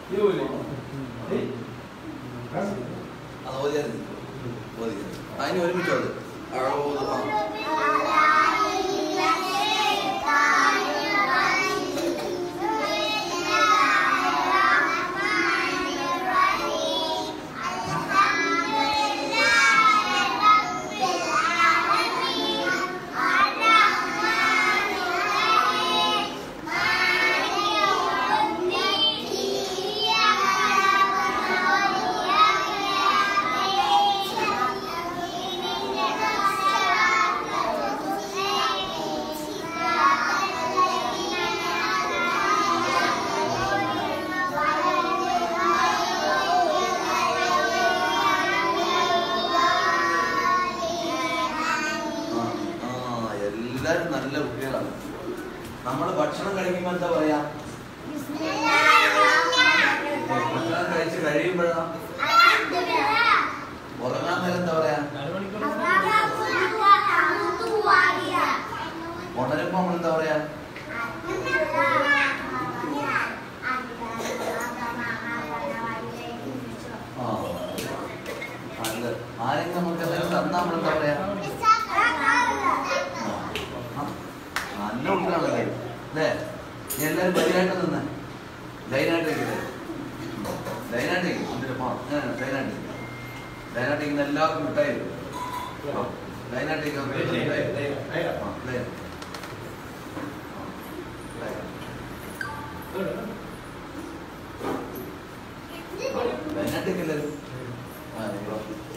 അത് ഓതിയാൽ മതി ഓതിയാൽ അതിന് ഒരുമിച്ച് ഓത് അഴോത് ആ ആ, ആ എല്ലാരും നല്ല കുട്ടികളാണ് നമ്മൾ ഭക്ഷണം കഴിക്കുമ്പോ എന്താ പറയാ ഭക്ഷണം കഴിച്ച് കഴിയുമ്പോഴാ ഉറങ്ങാൻ നേരം എന്താ പറയാ ഉണരുമ്പോ നമ്മൾ എന്താ പറയാ ആ നല്ല ആരെങ്കിലും നമുക്ക് എന്തെങ്കിലും തന്നാ നമ്മൾ എന്താ പറയാ ആ, നല്ല കുട്ടികളാണല്ലേ അല്ലേ നീ എല്ലാവരും ബലിയായിട്ട് നിന്ന് ലൈനായിട്ട് ഇരിക്കില്ലേ ലൈനായിട്ട് ഇരിക്കും എന്നിട്ട് പോ ലൈനായിട്ട് ഇരിക്കും ലൈനായിട്ട് ഇരിക്കുന്ന എല്ലാവർക്കും മിഠായി തരും. ആ, ലൈനായിട്ട് ഇരിക്കുന്ന മിഠായി തരും. ആ, ലൈൻ. ആ, ലൈൻ. ലൈനായിട്ട് ഇരിക്കില്ലേ ആ നിങ്ങൾ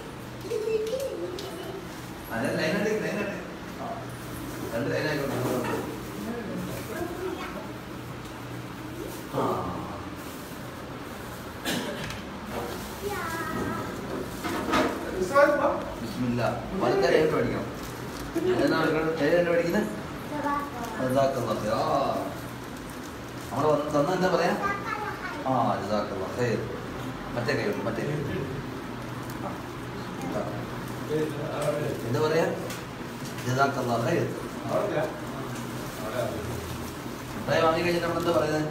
അതെ ലൈനായിട്ട് ഇരിക്ക്, ലൈനായിട്ട് ഇരിക്ക്. ആ, രണ്ട് ലൈനായിക്കോട്ടെ ആ ബിസ്മില്ല വളരെ ഏറ്റ് പഠിക്കണം ഏതാണ് ഏത് പഠിക്കുന്നത് ജസാക്കല്ലാ ഖൈർ. ആ നമ്മൾ വന്ന് തന്ന എന്താ പറയാ ആ ജസാക്കല്ലാ ഖൈർ. മറ്റേ കൈ ഉണ്ട്, മറ്റേ കൈ ഉണ്ട്. ആ. എന്താ പറയാ ജസാക്കല്ലാ ഖൈർ. മിഠായി വാങ്ങി കഴിഞ്ഞിട്ട് നമ്മൾ എന്താ പറയുന്നത്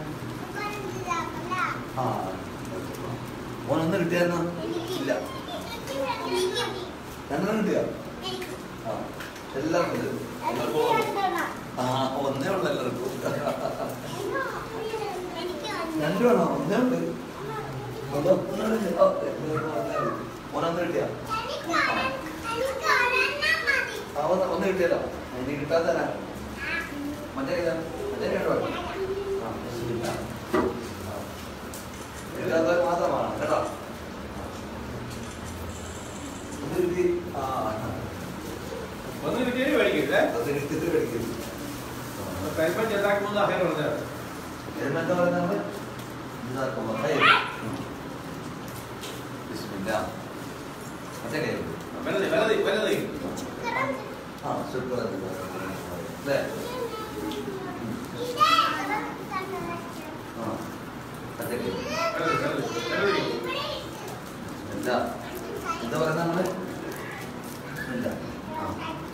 ആ ഓനൊന്നും കിട്ടിയായിരുന്നോ ഇല്ല രണ്ടെണ്ണം കിട്ടിയോ ആ എല്ലാവർക്കും ഇത്. ആ ഒന്നേ ഉള്ളു എല്ലാവർക്കും രണ്ടു വേണോ ഒന്നേ ഉണ്ട് ഒന്ന് ഒന്നേ ഉണ്ട്. ഓ, ഓനൊന്ന് കിട്ടിയോ ആ ഒന്ന് ഒന്ന് കിട്ടിയല്ലോ എനിക്ക് കിട്ടാത്തരാ മറ്റേ ഇതാ മറ്റേ കേട്ടോ ആ ബിസ്മില്ലാ. ആ. കിട്ടാത്തവർ മാത്രമാണ് കേട്ടോ ഒന്ന് കിട്ടി ആ ഒന്ന് കിട്ടിയത് മേടിക്കരുത് അത് കിട്ടിയത് പഠിക്കരുത് കൈപ്പൻ ചെറുതാക്കുമ്പോൾ അഹേർ പറഞ്ഞത് എന്താ പറയുന്നത് ജസാക്കല്ലാ ഖൈർ. ബിസ്മില്ലാ. മറ്റേ കൈ വലത് വലത് വലത് ആ ശുക്രൻ അല്ലേ ആ മറ്റേ കൈ വലത് വലത് വലത് എന്താ എന്താ പറയുന്നത് നമ്മള് ഇല്ല ആ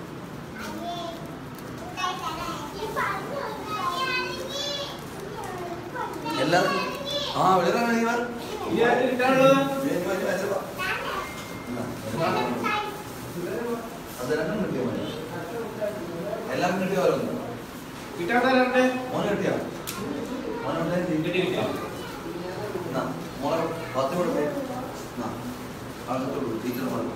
എല്ലാവർക്കും ആ വളരെ ഇവർ ഇനി ആരും കിട്ടാനുള്ളത് അത് രണ്ടും കിട്ടിയോ മോനെ എല്ലാവർക്കും കിട്ടിയോ ഓരോന്ന് കിട്ടാത്തവരുണ്ട് മോനെ കിട്ടിയോ മോനെ കിട്ടിയില്ല എന്നാ മോളെ പത്ത് കൊടുത്തേ എന്നാ ആൾക്കത്തോളൂ ടീച്ചർ പറഞ്ഞു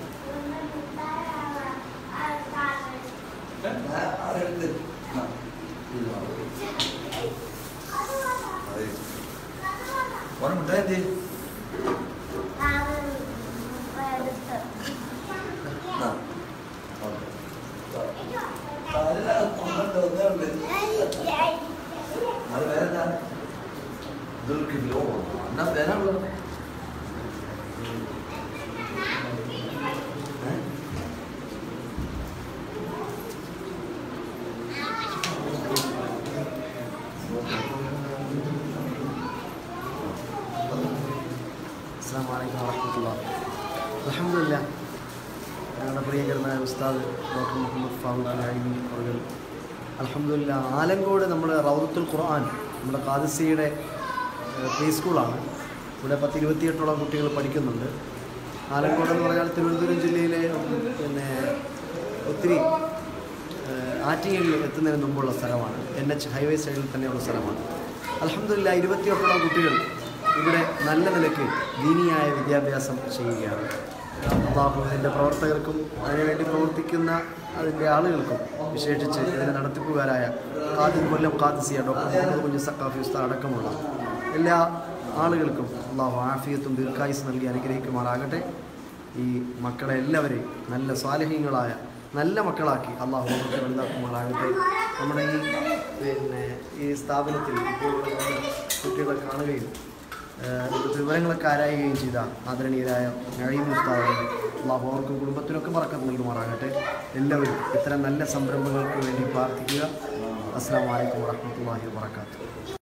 ആരെടുത്ത് എന്നാ ഇത് വാ. അതെ മോനെ മിഠായി എന്ത് ചെയ്യും? എന്നാ ഓക്കെ അല്ല ഒന്നുണ്ട് ഒന്നേ ഉള്ളൂ അത് വേറെന്താ ദുൽഖിബിലോ എന്നാ പേരാ ഉള്ളത് ഏ? അസ്സാം വലൈക്കും വാഹമത്തുള്ള അലഹമില്ല ഞങ്ങളുടെ പ്രിയങ്കരനായ ഉസ്താദ് ഡോക്ടർ മുഹമ്മദ് ഫാറൂഖ് അലി അവർ അലഹമില്ല ആലങ്കോട് നമ്മുടെ റൗദത്തുൽ ഖുർആൻ നമ്മുടെ കാദിസിയുടെ പ്രീ സ്കൂളാണ് ഇവിടെ പത്ത് ഇരുപത്തിയെട്ടോളം കുട്ടികൾ പഠിക്കുന്നുണ്ട് ആലങ്കോട് എന്ന് പറഞ്ഞാൽ തിരുവനന്തപുരം ജില്ലയിലെ പിന്നെ ഒത്തിരി ഏഹ്, ആറ്റിങ്ങലിൽ എത്തുന്നതിന് മുമ്പുള്ള സ്ഥലമാണ് എൻ എച്ച് ഹൈവേ സൈഡിൽ തന്നെയുള്ള സ്ഥലമാണ് അലഹമില്ല ഇരുപത്തിയെട്ടോളം കുട്ടികൾ ഇവിടെ നല്ല നിലയ്ക്ക് ദീനിയായ വിദ്യാഭ്യാസം ചെയ്യുകയാണ് അള്ളാഹു ഇതിൻ്റെ പ്രവർത്തകർക്കും അതിനുവേണ്ടി പ്രവർത്തിക്കുന്ന അതിൻ്റെ ആളുകൾക്കും വിശേഷിച്ച് ഇതിൻ്റെ നടത്തിപ്പുകാരായ ഖാദിർ കൊല്ലം ഖാദിസിയ ഡോക്ടർ മുഹമ്മദ് കുഞ്ഞു സക്കാഫി ഉസ്താദ് അടക്കമുള്ള എല്ലാ ആളുകൾക്കും അള്ളാഹു ആഫിയത്തും ദീർഘായുസ് നൽകി അനുഗ്രഹിക്കുമാറാകട്ടെ ഈ മക്കളെ എല്ലാവരെയും നല്ല സ്വാലഹ്യങ്ങളായ നല്ല മക്കളാക്കി അള്ളാഹു അവർക്ക് വലുതാക്കുമാറാകട്ടെ നമ്മുടെ ഈ പിന്നെ ഈ സ്ഥാപനത്തിൽ ഇപ്പോൾ കുട്ടികളെ കാണുകയും ഏഹ് ഇവിടുത്തെ വിവരങ്ങളൊക്കെ ആരായുകയും ചെയ്ത ആദരണീയരായ നഴീം ഉസ്താദ് അള്ളാഹു അവർക്കും കുടുംബത്തിനൊക്കെ മറക്കം നൽകുമാറാകട്ടെ എല്ലാവരും ഇത്തരം നല്ല സംരംഭങ്ങൾക്ക് വേണ്ടി പ്രാർത്ഥിക്കുക അസ്സാം വലൈക്കും വാഹമത്തല്ലാഹി വാത്തു